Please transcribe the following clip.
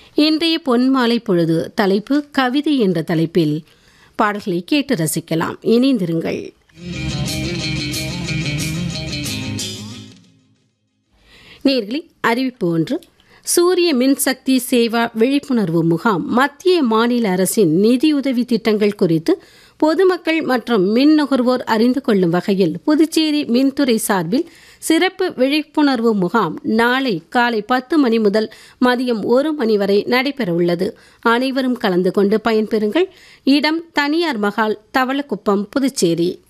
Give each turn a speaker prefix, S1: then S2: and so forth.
S1: இன்றைய பொன்மாலை பொழுது தலைப்பு கவிதை என்ற தலைப்பில் பாடல்களை கேட்டு ரசிக்கலாம் இணைந்திருங்கள் நேர்களை அறிவிப்பு ஒன்று சூரிய மின்சக்தி சேவா விழிப்புணர்வு முகாம் மத்திய மாநில அரசின் நிதியுதவி திட்டங்கள் குறித்து பொதுமக்கள் மற்றும் மின் நுகர்வோர் அறிந்து கொள்ளும் வகையில் புதுச்சேரி மின்துறை சார்பில் சிறப்பு விழிப்புணர்வு முகாம் நாளை காலை பத்து மணி முதல் மதியம் ஒரு மணி வரை நடைபெறவுள்ளது அனைவரும் கலந்து கொண்டு பயன்பெறுங்கள் இடம் தனியார் மகால் தவளக்குப்பம் புதுச்சேரி